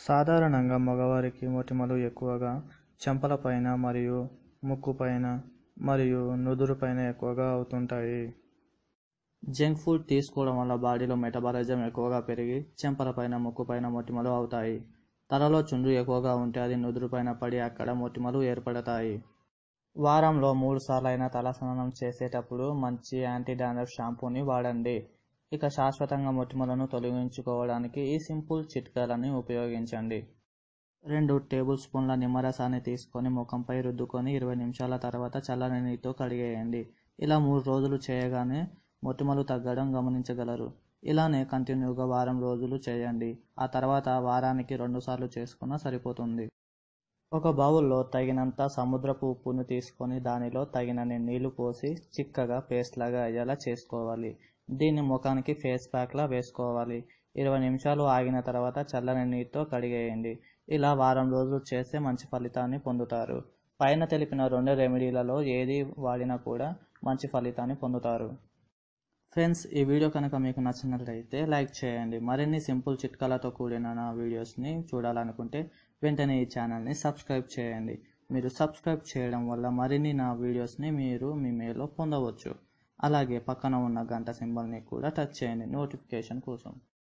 సాధారణంగా మగవారికి మొటిమలు ఎక్కువగా చెంపలపైన మరియు ముక్కుపైన మరియు నుదురుపైన ఎక్కువగా అవుతుంటాయి జంక్ ఫుడ్ తీసుకోవడం వల్ల బాడీలో మెటబాలిజం ఎక్కువగా పెరిగి చెంపలపైన ముక్కుపైన మొటిమలు అవుతాయి తలలో చుండ్రు ఎక్కువగా ఉంటే అది నుదురుపైన పడి అక్కడ మొటిమలు ఏర్పడతాయి వారంలో మూడు సార్లు అయినా తల స్నానం చేసేటప్పుడు మంచి యాంటీ డాండ్రఫ్ షాంపూని వాడండి ఇక శాశ్వతంగా మొటిమలను తొలగించుకోవడానికి ఈ సింపుల్ చిట్కాలని ఉపయోగించండి రెండు టేబుల్ స్పూన్ల నిమ్మరసాన్ని తీసుకొని ముఖంపై రుద్దుకొని ఇరవై నిమిషాల తర్వాత చల్లని నీటితో కడిగేయండి ఇలా మూడు రోజులు చేయగానే మొటిమలు తగ్గడం గమనించగలరు ఇలానే కంటిన్యూగా వారం రోజులు చేయండి ఆ తర్వాత వారానికి రెండుసార్లు చేసుకున్నా సరిపోతుంది ఒక బౌల్లో తగినంత సముద్రపు ఉప్పును తీసుకొని దానిలో తగినన్ని నీళ్లు పోసి చిక్కగా పేస్ట్ లాగా అయ్యేలా చేసుకోవాలి దీన్ని ముఖానికి ఫేస్ ప్యాక్లా వేసుకోవాలి ఇరవై నిమిషాలు ఆగిన తర్వాత చల్లని నీటితో కడిగేయండి ఇలా వారం రోజులు చేస్తే మంచి ఫలితాన్ని పొందుతారు పైన తెలిపిన రెండు రెమెడీలలో ఏది వాడినా కూడా మంచి ఫలితాన్ని పొందుతారు ఫ్రెండ్స్ ఈ వీడియో కనుక మీకు నచ్చినట్లయితే లైక్ చేయండి మరిన్ని సింపుల్ చిట్కాలతో కూడిన నా వీడియోస్ని చూడాలనుకుంటే వెంటనే ఈ ఛానల్ని సబ్స్క్రైబ్ చేయండి మీరు సబ్స్క్రైబ్ చేయడం వల్ల మరిన్ని నా వీడియోస్ని మీరు మీ మెయిల్లో పొందవచ్చు అలాగే పక్కన ఉన్న గంట సింబల్ని కూడా టచ్ చేయండి నోటిఫికేషన్ కోసం